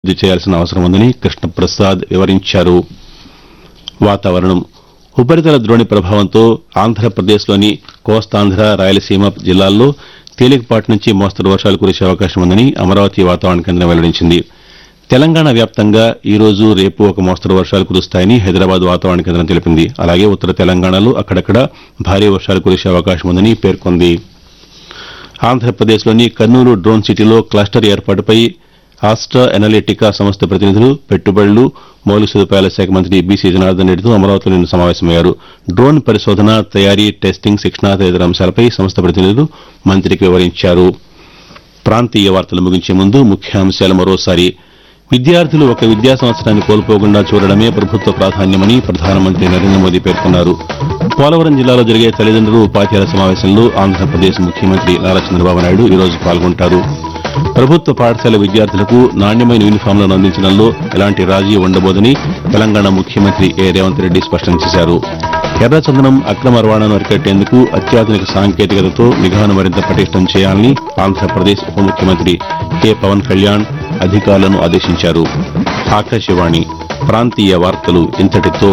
అభివృద్ది చేయాల్సిన అవసరం ఉందని కృష్ణప్రసాద్ వివరించారు వాతావరణం ఉపరితల ద్రోణి ప్రభావంతో ఆంధ్రప్రదేశ్లోని కోస్తాంధ్ర రాయలసీమ జిల్లాల్లో తేలికపాటి నుంచి మోస్తరు వర్షాలు కురిసే అవకాశం ఉందని అమరావతి వాతావరణ కేంద్రం వెల్లడించింది తెలంగాణ వ్యాప్తంగా ఈ రోజు రేపు ఒక మోస్తరు వర్షాలు కురుస్తాయని హైదరాబాద్ వాతావరణ కేంద్రం తెలిపింది అలాగే ఉత్తర తెలంగాణలో అక్కడక్కడ భారీ వర్షాలు కురిసే అవకాశం ఉందని పేర్కొంది ఆంధ్రప్రదేశ్లోని కర్నూలు డ్రోన్ సిటీలో క్లస్టర్ ఏర్పాటుపై ఆస్ట్రా ఎనలిటికా సంస్థ ప్రతినిధులు పెట్టుబడులు మౌలిక సదుపాయాల శాఖ మంత్రి బీసీ జనార్దన్ రెడ్డితో అమరావతిలో నిన్న సమావేశమయ్యారు డ్రోన్ పరిశోధన తయారీ టెస్టింగ్ శిక్షణ తదితర అంశాలపై సంస్థ ప్రతినిధులు మంత్రికి వివరించారు ప్రాంతీయ వార్తలు ముగించే ముందు ముఖ్యాంశాలు మరోసారి విద్యార్థులు ఒక విద్యా సంవత్సరాన్ని కోల్పోకుండా చూడడమే ప్రభుత్వ ప్రాధాన్యమని ప్రధానమంత్రి నరేంద్ర మోదీ పేర్కొన్నారు పోలవరం జిల్లాలో జరిగే తల్లిదండ్రులు ఉపాధ్యాయుల సమావేశంలో ఆంధ్రప్రదేశ్ ముఖ్యమంత్రి నారా చంద్రబాబు నాయుడు ఈ రోజు పాల్గొంటారు ప్రభుత్వ పాఠశాల విద్యార్థులకు నాణ్యమైన యూనిఫామ్లను అందించడంలో ఎలాంటి రాజీ ఉండబోదని తెలంగాణ ముఖ్యమంత్రి ఏ రేవంత్ రెడ్డి స్పష్టం చేశారు ఎర్రచందనం అక్రమ రవాణాను అరికట్టేందుకు అత్యాధునిక సాంకేతికతతో నిఘాను మరింత పటిష్టం చేయాలని ఆంధ్రప్రదేశ్ ఉప ముఖ్యమంత్రి కె పవన్ కళ్యాణ్ అధికారులను ఆదేశించారు ఆకాశవాణి ప్రాంతీయ వార్తలు ఇంతటితో